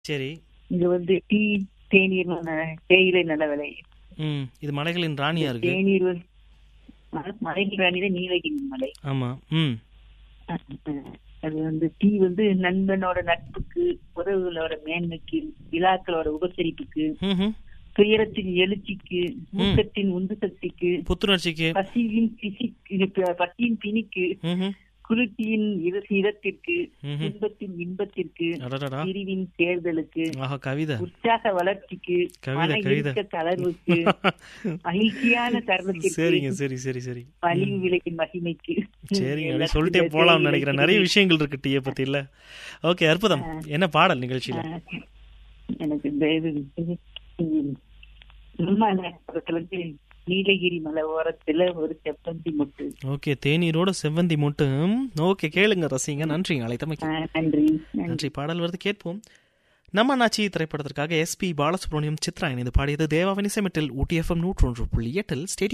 சரி இங்க வந்து டீ தேநீர் ந- தேயிலை நல்ல விலை ம் இது மலைகளின் ராணியா இருக்கு தேநீர் வந்து ம- மலைகள் ராணிதான் நீலகிரி மலை ஆமா ம் அஹ் அது வந்து டீ வந்து நண்பனோட நட்புக்கு உறவுகளோட மேன்மைக்கு விழாக்களோட உபசரிப்புக்கு ம்ஹும். துயரத்தின் எழுச்சிக்கு ஊக்கத்தின் உந்து சக்திக்கு புத்துணர்ச்சிக்கு பசியின் பிசிக்கு பசியின் பிணிக்கு ம்ஹும். குளிர்ச்சியின் இர- இதத்திற்கு ம்ஹும். இன்பத்தின் இன்பத்திற்கு அடடடா பிரிவின் சேர்தலுக்கு ஆஹா கவிதை உற்சாக வளர்ச்சிக்கு கவிதை, மன கவிதை. இறுக்க தளர்வுக்கு மகிழ்ச்சியான தருணத்திற்கு சரிங்க சரி சரி சரி பழிவு விலையின் மகிமைக்கு சரிங்க அப்படி சொல்லிட்டே போலாம்னு நினைக்கிறேன் நிறைய விஷயங்கள் இருக்கு டீயை பத்தி இல்ல ஓகே அற்புதம் என்ன பாடல் நிகழ்ச்சியில ஆஹ் எனக்கு இந்த இது இது, ம், விமான பக்கத்துல இருந்து நீலகிரி மலை ஓரத்துல ஒரு செப்பந்தி முட்டு ஓகே தேநீரோட செவ்வந்தி மட்டும் ஓகே கேளுங்க ரசிங்க நன்றிங்க அழைத்தமைக்கு ஆஹ் நன்றி நன்றி நன்றி பாடல் வருது கேட்போம் நம்ம நாச்சி திரைப்படத்திற்காக எஸ்பி பாலசுப்ரமணியம் சித்ரா இணைந்து பாடியது தேவாவின் இசைமட்டில் ஊட்டி எஃப்எம் நூற்றொன்று புள்ளி எட்டில் ஸ்டேடியம்